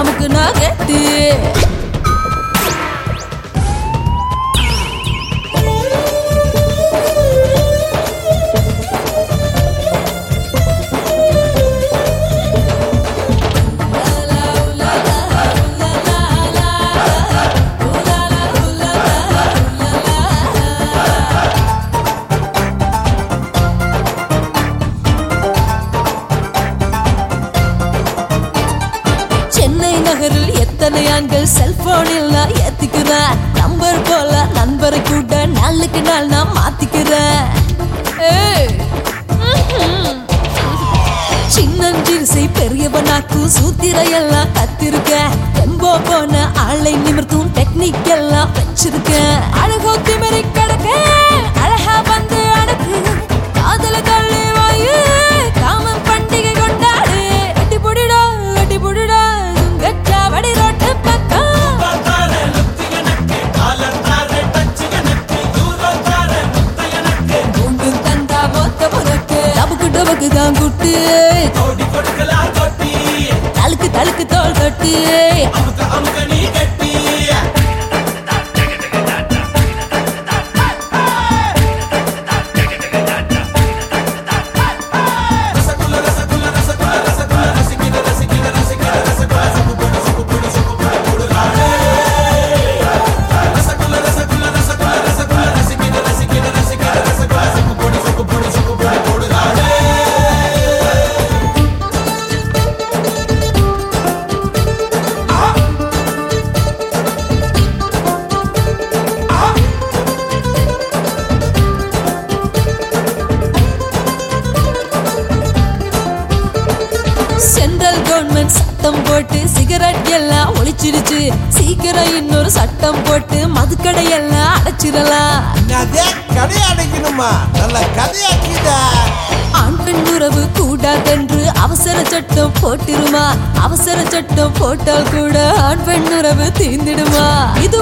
அமுக்கு நான் கெட்டு சென்னை நகரில் எத்தனை ஆண்கள் செல்போனில் நான் ஏத்திக்கிறேன் நம்பர் போல நண்பரை கூட நாளுக்கு நாள் நான் மாத்திக்கிறேன் ஏய், ம்ஹும். சின்னஞ்சிறுசை பெரியவனாக்கும் சூத்திர எல்லாம் கத்திருக்க எம்போ போன ஆளை நிமிர்த்தும் டெக்னிக் எல்லாம் வச்சிருக்கேன் அழகோ திமிரி கிடக்க அழகா வந்து அடக்கு காதல தள்ளி வாயு காமன் பண்டிகை கொண்டாடு கட்டி புடிடா கட்டி புடிடா கச்சா வடி ரோட்டு பக்கம் உண்டும் தந்தா மொத்த புறக்கு டபுக்கு டபுக்கு தான் குட்டு தலுக்கு தலுக்கு தோல் கட்டு சென்ட்ரல் கவர்மெண்ட் சட்டம் போட்டு சிகரெட் எல்லாம் ஒழிச்சிருச்சு சீக்கிரம் இன்னொரு சட்டம் போட்டு மதுக்கடை எல்லாம் அடைச்சிடலாம் அதே கடை அடைக்கணுமா நல்ல கதையாக்கிதா ஆண் பெண் உறவு கூடாதென்று அவசர சட்டம் போட்டிருமா அவசர சட்டம் போட்டால் கூட ஆண் பெண் உறவு தீர்ந்திடுமா இது